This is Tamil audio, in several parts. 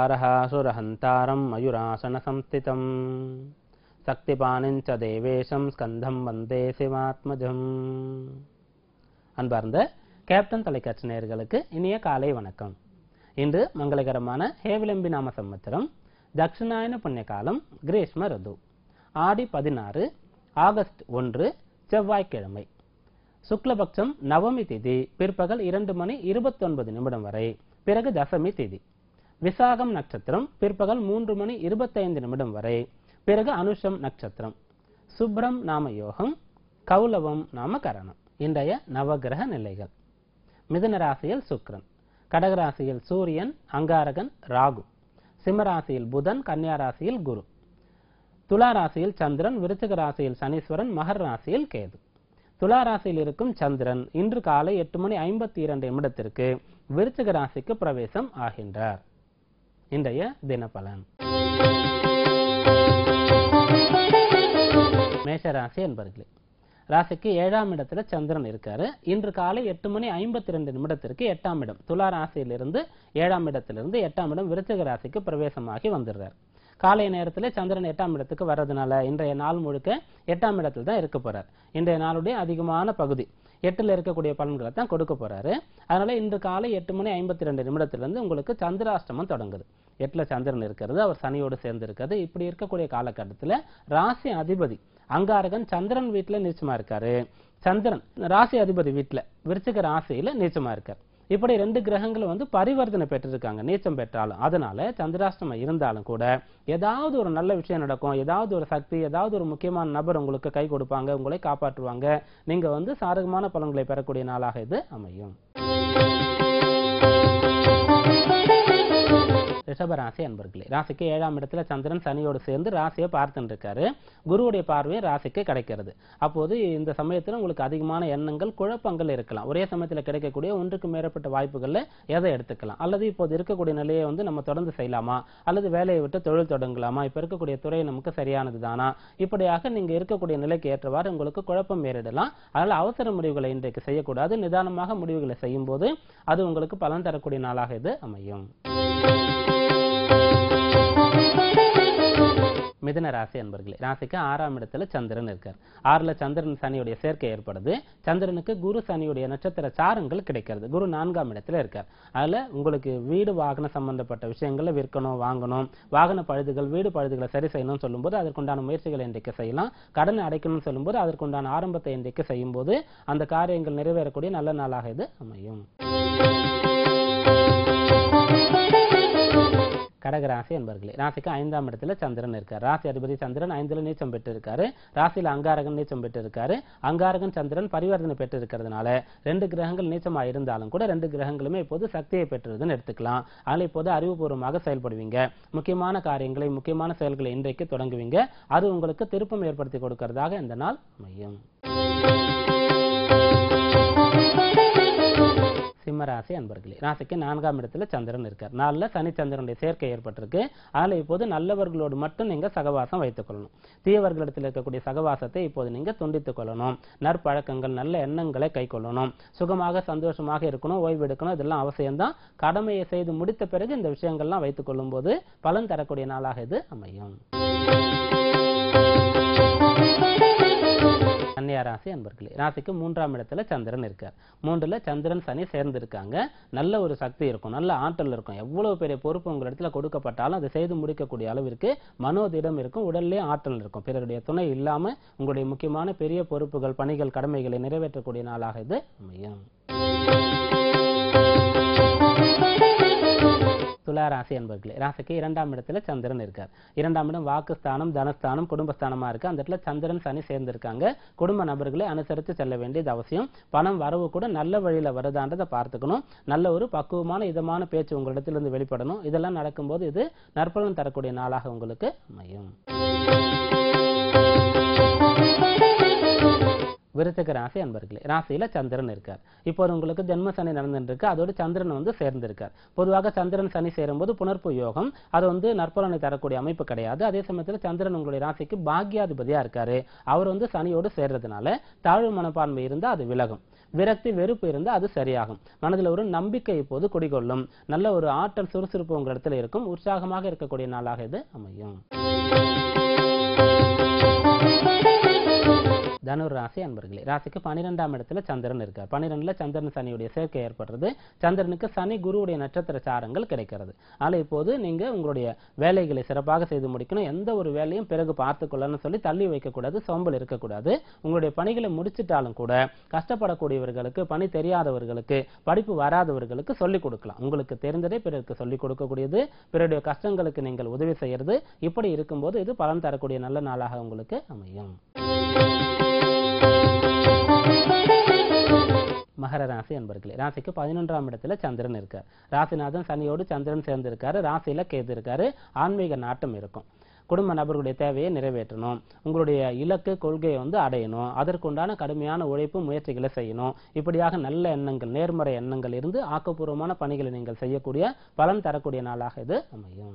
संहारः सुरहन्तारं मयूरासनसंस्थितम् சக்திபானிஞ்ச தேவேஷம் ஸ்கந்தம் வந்தே சிவாத்மஜம் அன்பார்ந்த கேப்டன் தொலைக்காட்சி நேயர்களுக்கு இனிய காலை வணக்கம் இன்று மங்களகரமான ஹேவிலம்பி நாம சம்வத்சரம் தட்சிணாயன புண்ணிய காலம் கிரீஷ்ம ருது ஆடி பதினாறு ஆகஸ்ட் ஒன்று செவ்வாய்க்கிழமை சுக்லபக்ஷம் நவமி திதி பிற்பகல் இரண்டு மணி இருபத்தொன்பது நிமிடம் வரை பிறகு தசமி திதி விசாகம் நட்சத்திரம் பிற்பகல் மூன்று மணி இருபத்தைந்து நிமிடம் வரை பிறகு அனுஷம் நட்சத்திரம் சுப்ரம் நாம யோகம் கௌலவம் நாம கரணம் இன்றைய நவகிரக நிலைகள் மிதுன ராசியில் சுக்கிரன் கடகராசியில் சூரியன் அங்காரகன் ராகு சிம்மராசியில் புதன் கன்னியா ராசியில் குரு துலா ராசியில் சந்திரன் விருச்சிக ராசியில் சனீஸ்வரன் மகர் ராசியில் கேது துலா ராசியில் இருக்கும் சந்திரன் இன்று காலை எட்டு மணி ஐம்பத்தி இரண்டு நிமிடத்திற்கு விருச்சிக ராசிக்கு பிரவேசம் ஆகின்றார் இன்றைய தினபலன் மேஷ ராசி என்பர்களே ராசிக்கு ஏழாம் இடத்துல சந்திரன் இருக்காரு இன்று காலை எட்டு மணி ஐம்பத்தி ரெண்டு நிமிடத்திற்கு எட்டாம் இடம் துலா ராசியிலிருந்து ஏழாம் இடத்திலிருந்து எட்டாம் இடம் விருச்சிக ராசிக்கு பிரவேசமாகி வந்துடுறார் காலை நேரத்தில் சந்திரன் எட்டாம் இடத்துக்கு வர்றதுனால இன்றைய நாள் முழுக்க எட்டாம் இடத்துல தான் இருக்க போறார் இன்றைய நாளுடைய அதிகமான பகுதி எட்டுல இருக்கக்கூடிய பலன்களை தான் கொடுக்க போறாரு அதனால இன்று காலை எட்டு மணி ஐம்பத்தி ரெண்டு நிமிடத்திலிருந்து உங்களுக்கு சந்திராஷ்டமம் தொடங்குது எட்டுல சந்திரன் இருக்கிறது அவர் சனியோடு சேர்ந்து இருக்கிறது இப்படி இருக்கக்கூடிய காலகட்டத்துல ராசி அதிபதி அங்காரகன் சந்திரன் வீட்டுல நீச்சமா இருக்காரு சந்திரன் ராசி அதிபதி வீட்டுல விருச்சிக ராசியில நீச்சமா இருக்கார் இப்படி ரெண்டு கிரகங்களும் வந்து பரிவர்த்தனை பெற்றிருக்காங்க நீச்சம் பெற்றாலும் அதனால சந்திராஷ்டமம் இருந்தாலும் கூட ஏதாவது ஒரு நல்ல விஷயம் நடக்கும் ஏதாவது ஒரு சக்தி ஏதாவது ஒரு முக்கியமான நபர் உங்களுக்கு கை கொடுப்பாங்க உங்களை காப்பாற்றுவாங்க நீங்க வந்து சாதகமான பலன்களை பெறக்கூடிய நாளாக இது அமையும் ரிஷபராசி அன்பர்களே ராசிக்கு ஏழாம் இடத்துல சந்திரன் சனியோடு சேர்ந்து ராசியை பார்த்துட்டு இருக்காரு குருவுடைய பார்வை ராசிக்கு கிடைக்கிறது அப்போது இந்த சமயத்துல உங்களுக்கு அதிகமான எண்ணங்கள் குழப்பங்கள் இருக்கலாம் ஒரே சமயத்துல கிடைக்கக்கூடிய ஒன்றுக்கு மேற்பட்ட வாய்ப்புகள்ல எதை எடுத்துக்கலாம் அல்லது இப்போது இருக்கக்கூடிய நிலையை வந்து நம்ம தொடர்ந்து செய்யலாமா அல்லது வேலையை விட்டு தொழில் தொடங்கலாமா இப்ப இருக்கக்கூடிய துறை நமக்கு சரியானது தானா இப்படியாக நீங்க இருக்கக்கூடிய நிலைக்கு ஏற்றவாறு உங்களுக்கு குழப்பம் ஏறிடலாம் அதனால அவசர முடிவுகளை இன்றைக்கு செய்யக்கூடாது நிதானமாக முடிவுகளை செய்யும் போது அது உங்களுக்கு பலன் தரக்கூடிய நாளாக இது அமையும் மிதுன ராசி அன்பர்களே ராசிக்கு ஆறாம் இடத்துல சந்திரன் இருக்கார் ஆறுல சந்திரன் சனியுடைய சேர்க்கை ஏற்படுது சந்திரனுக்கு குரு சனியுடைய நட்சத்திர சாரங்கள் கிடைக்கிறது குரு நான்காம் இடத்துல இருக்கார் அதுல உங்களுக்கு வீடு வாகன சம்பந்தப்பட்ட விஷயங்களை விற்கணும் வாங்கணும் வாகன பழுதுகள் வீடு பழுதுகளை சரி செய்யணும்னு சொல்லும்போது அதற்குண்டான முயற்சிகளை இன்றைக்கு செய்யலாம் கடன் அடைக்கணும்னு சொல்லும்போது அதற்குண்டான ஆரம்பத்தை இன்றைக்கு செய்யும்போது அந்த காரியங்கள் நிறைவேறக்கூடிய நல்ல நாளாக இது அமையும் கடகராசி என்பர்களே ராசிக்கு ஐந்தாம் இடத்துல சந்திரன் இருக்கார் ராசி அதிபதி சந்திரன் ஐந்துல நீச்சம் பெற்று இருக்காரு ராசியில அங்காரகன் நீச்சம் பெற்று இருக்காரு அங்காரகன் சந்திரன் பரிவர்த்தனை பெற்று இருக்கிறதுனால ரெண்டு கிரகங்கள் நீச்சமா இருந்தாலும் கூட ரெண்டு கிரகங்களுமே இப்போது சக்தியை பெற்றதுன்னு எடுத்துக்கலாம் அதனால இப்போது அறிவுபூர்வமாக செயல்படுவீங்க முக்கியமான காரியங்களை முக்கியமான செயல்களை இன்றைக்கு தொடங்குவீங்க அது உங்களுக்கு திருப்பம் ஏற்படுத்தி கொடுக்கறதாக இந்த நாள் அமையும் சிம்மராசி அன்பர்களே ராசிக்கு நான்காம் இடத்துல சந்திரன் இருக்கார் நாலுல சனி சந்திரனுடைய சேர்க்கை ஏற்பட்டிருக்கு அதனால இப்போது நல்லவர்களோடு மட்டும் நீங்க சகவாசம் வைத்துக் கொள்ளணும் தீயவர்களிடத்தில் இருக்கக்கூடிய சகவாசத்தை இப்போது நீங்க துண்டித்துக் கொள்ளணும் நற்பழக்கங்கள் நல்ல எண்ணங்களை கை கொள்ளணும் சுகமாக சந்தோஷமாக இருக்கணும் ஓய்வு எடுக்கணும் இதெல்லாம் அவசியம்தான் கடமையை செய்து முடித்த பிறகு இந்த விஷயங்கள்லாம் வைத்துக் கொள்ளும் போது பலன் தரக்கூடிய நாளாக இது அமையும் கன்னியா ராசி அன்பர்களே ராசிக்கு மூன்றாம் இடத்துல சந்திரன் இருக்கார் மூன்றுல சந்திரன் சனி சேர்ந்து இருக்காங்க நல்ல ஒரு சக்தி இருக்கும் நல்ல ஆற்றல் இருக்கும் எவ்வளவு பெரிய பொறுப்பு உங்க இடத்துல கொடுக்கப்பட்டாலும் அதை செய்து முடிக்கக்கூடிய அளவிற்கு மனோதிடம் இருக்கும் உடல்லே ஆற்றல் இருக்கும் பிறருடைய துணை இல்லாம உங்களுடைய முக்கியமான பெரிய பொறுப்புகள் பணிகள் கடமைகளை நிறைவேற்றக்கூடிய நாளாக இது அமையும் துலா ராசி என்பர்களே ராசிக்கு இரண்டாம் இடத்துல சந்திரன் இருக்கார் இரண்டாம் இடம் வாக்குஸ்தானம் தனஸ்தானம் குடும்பஸ்தானமா இருக்கு அந்த இடத்துல சந்திரன் சனி சேர்ந்திருக்காங்க குடும்ப நபர்களை அனுசரித்து செல்ல வேண்டியது அவசியம் பணம் வரவு கூட நல்ல வழியில வருதான்றதை பார்த்துக்கணும் நல்ல ஒரு பக்குவமான இதமான பேச்சு உங்களிடத்திலிருந்து வெளிப்படணும் இதெல்லாம் நடக்கும்போது இது நற்பலன் தரக்கூடிய நாளாக உங்களுக்கு அமையும் விருச்சிக ராசி அன்பர்களே ராசியில சந்திரன் இருக்கார் இப்போ உங்களுக்கு ஜென்ம சனி நடந்துட்டு இருக்கு அதோட சந்திரன் வந்து சேர்ந்திருக்கார் பொதுவாக சந்திரன் சனி சேரும்போது புனர்ப்பு யோகம் அது வந்து நற்பலனை தரக்கூடிய அமைப்பு கிடையாது அதே சமயத்துல சந்திரன் உங்களுடைய ராசிக்கு பாக்யாதிபதியா இருக்காரு அவர் வந்து சனியோடு சேர்றதுனால தாழ்வு மனப்பான்மை இருந்தா அது விலகும் விரக்தி வெறுப்பு இருந்தால் அது சரியாகும் மனதில் ஒரு நம்பிக்கை இப்போது குடிகொள்ளும் நல்ல ஒரு ஆற்றல் சுறுசுறுப்பு உங்கள் இடத்துல இருக்கும் உற்சாகமாக இருக்கக்கூடிய நாளாக இது அமையும் தனுர் ராசி அன்பர்களே ராசிக்கு பன்னிரெண்டாம் இடத்துல சந்திரன் இருக்கார் பன்னிரெண்டுல சந்திரன் சனியுடைய சேர்க்கை ஏற்படுறது சந்திரனுக்கு சனி குருவுடைய நட்சத்திர சாரங்கள் கிடைக்கிறது ஆனால் இப்போது நீங்க உங்களுடைய வேலைகளை சிறப்பாக செய்து முடிக்கணும் எந்த ஒரு வேலையும் பிறகு பார்த்துக்கொள்ளணும்னு சொல்லி தள்ளி வைக்கக்கூடாது சோம்பல் இருக்கக்கூடாது உங்களுடைய பணிகளை முடிச்சிட்டாலும் கூட கஷ்டப்படக்கூடியவர்களுக்கு பணி தெரியாதவர்களுக்கு படிப்பு வராதவர்களுக்கு சொல்லிக் கொடுக்கலாம் உங்களுக்கு தெரிந்ததை பிறருக்கு சொல்லிக் கொடுக்கக்கூடியது பிறருடைய கஷ்டங்களுக்கு நீங்கள் உதவி செய்யறது இப்படி இருக்கும்போது இது பலன் தரக்கூடிய நல்ல நாளாக உங்களுக்கு அமையும் மகர ராசி அன்பர்களே ராசிக்கு பதினொன்றாம் இடத்துல சந்திரன் இருக்கார் ராசிநாதன் சனியோடு சந்திரன் சேர்ந்திருக்காரு ராசியில கேது இருக்காரு ஆன்மீக நாட்டம் இருக்கும் குடும்ப நபர்களுடைய தேவையை நிறைவேற்றணும் உங்களுடைய இலக்கு கொள்கையை வந்து அடையணும் அதற்குண்டான கடுமையான உழைப்பு முயற்சிகளை செய்யணும் இப்படியாக நல்ல எண்ணங்கள் நேர்மறை எண்ணங்கள் இருந்து ஆக்கப்பூர்வமான பணிகளை நீங்கள் செய்யக்கூடிய பலன் தரக்கூடிய நாளாக இது அமையும்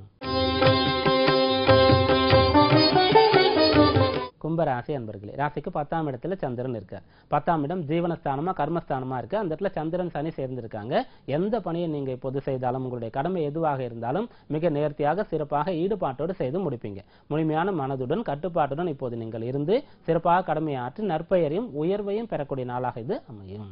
கும்பராசி அன்பர்களே ராசிக்கு பத்தாம் இடத்துல சந்திரன் இருக்கார் பத்தாம் இடம் ஜீவனஸ்தானமா கர்மஸ்தானமா இருக்கு அந்த இடத்துல சந்திரன் சனி சேர்ந்திருக்காங்க எந்த பணியை நீங்க இப்போது செய்தாலும் உங்களுடைய கடமை எதுவாக இருந்தாலும் மிக நேர்த்தியாக சிறப்பாக ஈடுபாட்டோடு செய்து முடிப்பீங்க முழுமையான மனதுடன் கட்டுப்பாட்டுடன் இப்போது நீங்கள் இருந்து சிறப்பாக கடமையாற்றி நற்பெயரையும் உயர்வையும் பெறக்கூடிய நாளாக இது அமையும்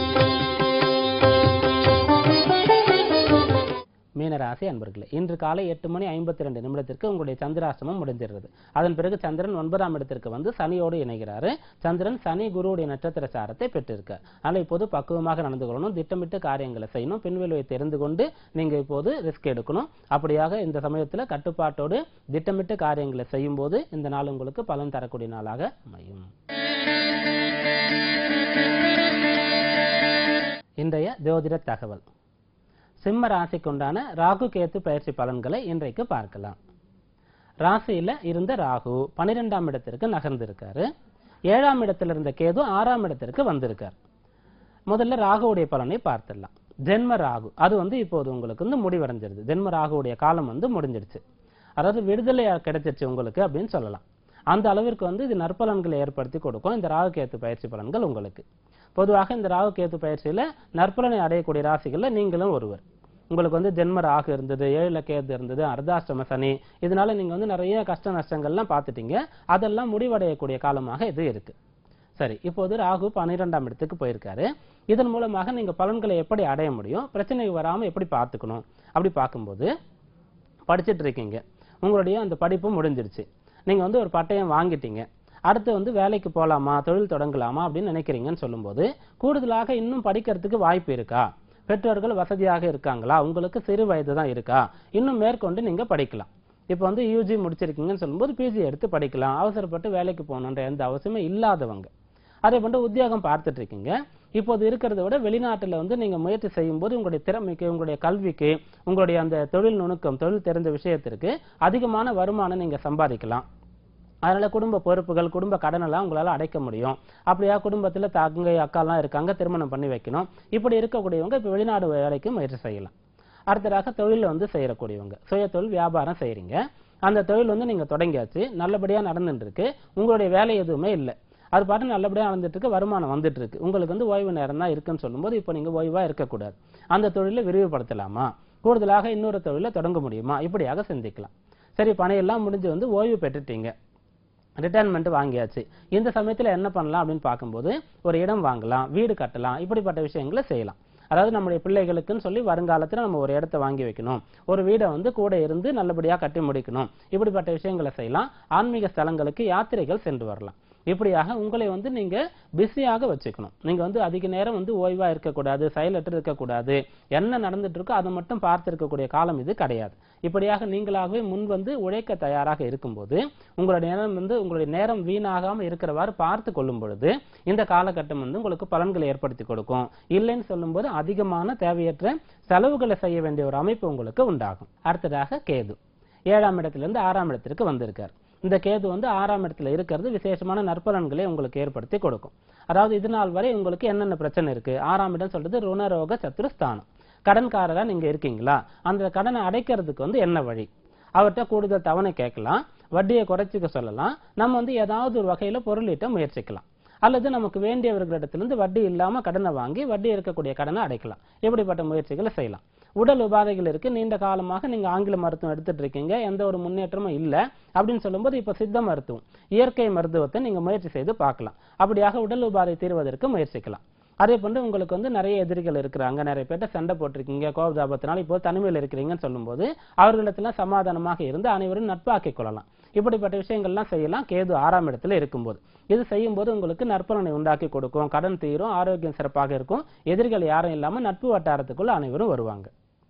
மீனராசி அன்பர்களே இன்று காலை எட்டு மணி ஐம்பத்தி ரெண்டு நிமிடத்திற்கு உங்களுடைய சந்திராஷ்டமம் முடிஞ்சிருது அதன் பிறகு சந்திரன் ஒன்பதாம் இடத்திற்கு வந்து சனியோடு இணைகிறாரு சந்திரன் சனி குருவுடைய நட்சத்திர சாரத்தை பெற்றிருக்கார் ஆனால் இப்போது பக்குவமாக நடந்து கொள்ளணும் திட்டமிட்டு காரியங்களை செய்யணும் பின்விளைவை தெரிந்து கொண்டு நீங்க இப்போது ரிஸ்க் எடுக்கணும் அப்படியாக இந்த சமயத்துல கட்டுப்பாட்டோடு திட்டமிட்டு காரியங்களை செய்யும் போது இந்த நாள் உங்களுக்கு பலன் தரக்கூடிய நாளாக அமையும் இன்றைய ஜோதிட தகவல் சிம்ம ராசிக்குண்டான ராகு கேத்து பயிற்சி பலன்களை இன்றைக்கு பார்க்கலாம் ராசியில இருந்த ராகு பனிரெண்டாம் இடத்திற்கு நகர்ந்திருக்காரு ஏழாம் இடத்துல இருந்த கேது ஆறாம் இடத்திற்கு வந்திருக்கார் முதல்ல ராகுவுடைய பலனை பார்த்துடலாம் ஜென்ம ராகு அது வந்து இப்போது உங்களுக்கு வந்து முடிவடைஞ்சிருது ஜென்ம ராகுவுடைய காலம் வந்து முடிஞ்சிருச்சு அதாவது விடுதலை கிடைச்சிருச்சு உங்களுக்கு அப்படின்னு சொல்லலாம் அந்த அளவிற்கு வந்து இது நற்பலன்களை ஏற்படுத்தி கொடுக்கும் இந்த ராகு கேத்து பயிற்சி பலன்கள் உங்களுக்கு பொதுவாக இந்த ராகு கேத்து பயிற்சியில நற்பலனை அடையக்கூடிய ராசிகள்ல நீங்களும் ஒருவர் உங்களுக்கு வந்து ஜென்ம ராகு இருந்தது ஏழுல கேது இருந்தது அர்த்தாஷ்டம சனி இதனால நீங்க வந்து நிறைய கஷ்ட நஷ்டங்கள்லாம் பார்த்துட்டீங்க அதெல்லாம் முடிவடையக்கூடிய காலமாக இது இருக்கு சரி இப்போது ராகு பன்னிரெண்டாம் இடத்துக்கு போயிருக்காரு இதன் மூலமாக நீங்க பலன்களை எப்படி அடைய முடியும் பிரச்சனை வராம எப்படி பார்த்துக்கணும் அப்படி பார்க்கும்போது படிச்சிட்டு இருக்கீங்க உங்களுடைய அந்த படிப்பு முடிஞ்சிருச்சு நீங்க வந்து ஒரு பட்டயம் வாங்கிட்டீங்க அடுத்து வந்து வேலைக்கு போகலாமா தொழில் தொடங்கலாமா அப்படின்னு நினைக்கிறீங்கன்னு சொல்லும்போது கூடுதலாக இன்னும் படிக்கிறதுக்கு வாய்ப்பு இருக்கா பெற்றோர்கள் வசதியாக இருக்காங்களா உங்களுக்கு சிறு வயது தான் இருக்கா இன்னும் மேற்கொண்டு நீங்க படிக்கலாம் இப்போ வந்து யூஜி முடிச்சிருக்கீங்கன்னு சொல்லும்போது பிஜி எடுத்து படிக்கலாம் அவசரப்பட்டு வேலைக்கு போகணுன்ற எந்த அவசியமே இல்லாதவங்க அதே போன்று உத்தியோகம் பார்த்துட்டு இருக்கீங்க இப்போது இருக்கிறத விட வெளிநாட்டில் வந்து நீங்க முயற்சி செய்யும் போது உங்களுடைய திறமைக்கு உங்களுடைய கல்விக்கு உங்களுடைய அந்த தொழில் நுணுக்கம் தொழில் தெரிந்த விஷயத்திற்கு அதிகமான வருமானம் நீங்க சம்பாதிக்கலாம் அதனால குடும்ப பொறுப்புகள் குடும்ப கடனெல்லாம் உங்களால அடைக்க முடியும் அப்படியா குடும்பத்துல தங்கை அக்காலாம் இருக்காங்க திருமணம் பண்ணி வைக்கணும் இப்படி இருக்கக்கூடியவங்க இப்ப வெளிநாடு வேலைக்கு முயற்சி செய்யலாம் அடுத்ததாக தொழில் வந்து செய்யக்கூடியவங்க சுய தொழில் வியாபாரம் செய்றீங்க அந்த தொழில் வந்து நீங்க தொடங்கியாச்சு நல்லபடியா நடந்துட்டு இருக்கு உங்களுடைய வேலை எதுவுமே இல்லை அது பாட்டு நல்லபடியா நடந்துட்டு இருக்கு வருமானம் வந்துட்டு இருக்கு உங்களுக்கு வந்து ஓய்வு நேரம் தான் இருக்குன்னு சொல்லும்போது இப்போ நீங்க ஓய்வா இருக்கக்கூடாது அந்த தொழிலை விரிவுபடுத்தலாமா கூடுதலாக இன்னொரு தொழிலை தொடங்க முடியுமா இப்படியாக சிந்திக்கலாம் சரி பணியெல்லாம் முடிஞ்சு வந்து ஓய்வு பெற்றுட்டீங்க ரிட்டைர்மெண்ட் வாங்கியாச்சு இந்த சமயத்துல என்ன பண்ணலாம் அப்படின்னு பார்க்கும்போது ஒரு இடம் வாங்கலாம் வீடு கட்டலாம் இப்படிப்பட்ட விஷயங்களை செய்யலாம் அதாவது நம்முடைய பிள்ளைகளுக்குன்னு சொல்லி வருங்காலத்துல நம்ம ஒரு இடத்த வாங்கி வைக்கணும் ஒரு வீடை வந்து கூட இருந்து நல்லபடியா கட்டி முடிக்கணும் இப்படிப்பட்ட விஷயங்களை செய்யலாம் ஆன்மீக ஸ்தலங்களுக்கு யாத்திரைகள் சென்று வரலாம் இப்படியாக உங்களை வந்து நீங்க பிஸியாக வச்சுக்கணும் நீங்க வந்து அதிக நேரம் வந்து ஓய்வா இருக்கக்கூடாது சைலட்டர் இருக்கக்கூடாது என்ன நடந்துட்டு இருக்கோ அதை மட்டும் பார்த்திருக்கக்கூடிய காலம் இது கிடையாது இப்படியாக நீங்களாகவே முன் வந்து உழைக்க தயாராக இருக்கும்போது உங்களுடைய நேரம் வந்து உங்களுடைய நேரம் வீணாகாம இருக்கிறவாறு பார்த்து கொள்ளும் பொழுது இந்த காலகட்டம் வந்து உங்களுக்கு பலன்களை ஏற்படுத்தி கொடுக்கும் இல்லைன்னு சொல்லும்போது அதிகமான தேவையற்ற செலவுகளை செய்ய வேண்டிய ஒரு அமைப்பு உங்களுக்கு உண்டாகும் அடுத்ததாக கேது ஏழாம் இடத்திலிருந்து ஆறாம் இடத்திற்கு வந்திருக்கார் இந்த கேது வந்து ஆறாம் இடத்துல இருக்கிறது விசேஷமான நற்பலன்களை உங்களுக்கு ஏற்படுத்தி கொடுக்கும் அதாவது இது நாள் வரை உங்களுக்கு என்னென்ன பிரச்சனை இருக்கு ஆறாம் இடம் சொல்றது ருணரோக சத்துருஸ்தானம் கடன்காரரா நீங்க இருக்கீங்களா அந்த கடனை அடைக்கிறதுக்கு வந்து என்ன வழி அவர்கிட்ட கூடுதல் தவணை கேட்கலாம் வட்டியை குறைச்சிக்க சொல்லலாம் நம்ம வந்து ஏதாவது ஒரு வகையில பொருளீட்ட முயற்சிக்கலாம் அல்லது நமக்கு வேண்டியவர்களிடத்திலிருந்து வட்டி இல்லாம கடனை வாங்கி வட்டி இருக்கக்கூடிய கடனை அடைக்கலாம் இப்படிப்பட்ட முயற்சிகளை செய்யலாம் உடல் உபாதைகள் இருக்கு நீண்ட காலமாக நீங்க ஆங்கில மருத்துவம் எடுத்துட்டு இருக்கீங்க எந்த ஒரு முன்னேற்றமும் இல்ல அப்படின்னு சொல்லும்போது இப்ப சித்த மருத்துவம் இயற்கை மருத்துவத்தை நீங்க முயற்சி செய்து பார்க்கலாம் அப்படியாக உடல் உபாதை தீர்வதற்கு முயற்சிக்கலாம் அதே போன்று உங்களுக்கு வந்து நிறைய எதிரிகள் இருக்கிறாங்க நிறைய பேர்ட்ட சண்டை போட்டிருக்கீங்க கோபதாபத்தினால இப்போ தனிமையில் இருக்கிறீங்கன்னு சொல்லும்போது அவர்களிடத்துல சமாதானமாக இருந்து அனைவரும் நட்பாக்கிக் கொள்ளலாம் இப்படிப்பட்ட விஷயங்கள்லாம் செய்யலாம் கேது ஆறாம் இடத்துல இருக்கும்போது இது செய்யும்போது உங்களுக்கு நற்பலனை உண்டாக்கி கொடுக்கும் கடன் தீரும் ஆரோக்கியம் சிறப்பாக இருக்கும் எதிரிகள் யாரும் இல்லாம நட்பு வட்டாரத்துக்குள்ள அனைவரும் வருவாங்க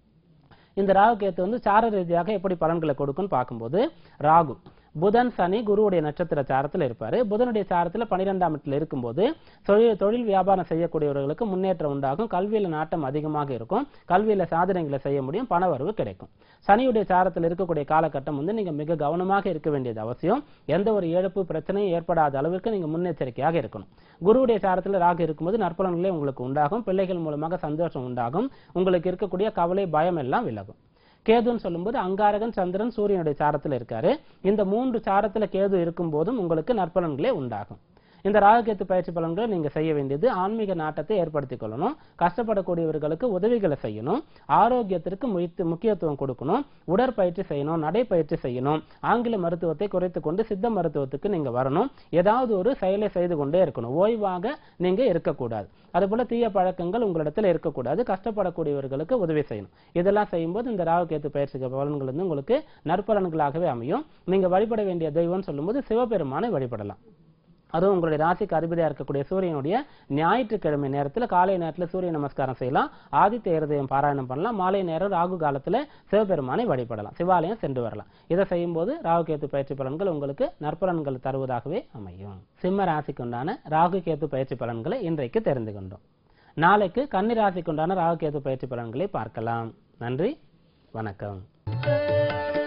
இந்த ராகு கேத்து வந்து சார ரீதியாக எப்படி பலன்களை கொடுக்கும்னு பார்க்கும்போது ராகு புதன் சனி குருவுடைய நட்சத்திர சாரத்தில் இருப்பாரு புதனுடைய சாரத்தில் பன்னிரெண்டாம் இடத்துல இருக்கும்போது தொழில் தொழில் வியாபாரம் செய்யக்கூடியவர்களுக்கு முன்னேற்றம் உண்டாகும் கல்வியில நாட்டம் அதிகமாக இருக்கும் கல்வியில சாதனைகளை செய்ய முடியும் பணவரவு கிடைக்கும் சனியுடைய சாரத்தில் இருக்கக்கூடிய காலகட்டம் வந்து நீங்க மிக கவனமாக இருக்க வேண்டியது அவசியம் எந்த ஒரு இழப்பு பிரச்சனையும் ஏற்படாத அளவுக்கு நீங்க முன்னெச்சரிக்கையாக இருக்கணும் குருவுடைய சாரத்தில் ராகு இருக்கும்போது நற்பலன்களே உங்களுக்கு உண்டாகும் பிள்ளைகள் மூலமாக சந்தோஷம் உண்டாகும் உங்களுக்கு இருக்கக்கூடிய கவலை பயம் எல்லாம் விலகும் கேதுன்னு சொல்லும்போது அங்காரகன் சந்திரன் சூரியனுடைய சாரத்துல இருக்காரு இந்த மூன்று சாரத்துல கேது இருக்கும் போதும் உங்களுக்கு நற்பலன்களே உண்டாகும் இந்த ராகுகேத்து பயிற்சி பலன்களை நீங்க செய்ய வேண்டியது ஆன்மீக நாட்டத்தை ஏற்படுத்திக் கொள்ளணும் கஷ்டப்படக்கூடியவர்களுக்கு உதவிகளை செய்யணும் ஆரோக்கியத்திற்கு முயற்சி- முக்கியத்துவம் கொடுக்கணும் உடற்பயிற்சி செய்யணும் நடைப்பயிற்சி செய்யணும் ஆங்கில மருத்துவத்தை குறைத்துக் கொண்டு சித்த மருத்துவத்துக்கு நீங்க வரணும் ஏதாவது ஒரு செயலை செய்து கொண்டே இருக்கணும் ஓய்வாக நீங்க இருக்கக்கூடாது அதுபோல தீய பழக்கங்கள் உங்களிடத்துல இருக்கக்கூடாது கஷ்டப்படக்கூடியவர்களுக்கு உதவி செய்யணும் இதெல்லாம் செய்யும்போது இந்த ராகுகேத்து பயிற்சி பலன்கள் வந்து உங்களுக்கு நற்பலன்களாகவே அமையும் நீங்க வழிபட வேண்டிய தெய்வம்னு சொல்லும்போது சிவபெருமானை வழிபடலாம் அதுவும் உங்களுடைய ராசிக்கு அதிபதியா இருக்கக்கூடிய சூரியனுடைய ஞாயிற்றுக்கிழமை நேரத்துல காலை நேரத்துல சூரிய நமஸ்காரம் செய்யலாம் ஆதித்ய இருதயம் பாராயணம் பண்ணலாம் மாலை நேரம் ராகு காலத்துல சிவபெருமானை வழிபடலாம் சிவாலயம் சென்று வரலாம் இதை செய்யும்போது ராகு கேத்து பயிற்சி பலன்கள் உங்களுக்கு நற்பலன்கள் தருவதாகவே அமையும் சிம்ம ராசிக்கு உண்டான ராகு கேத்து பயிற்சி பலன்களை இன்றைக்கு தெரிந்து கொண்டோம் நாளைக்கு கன்னி ராசிக்கு உண்டான ராகு கேத்து பயிற்சி பலன்களை பார்க்கலாம் நன்றி வணக்கம்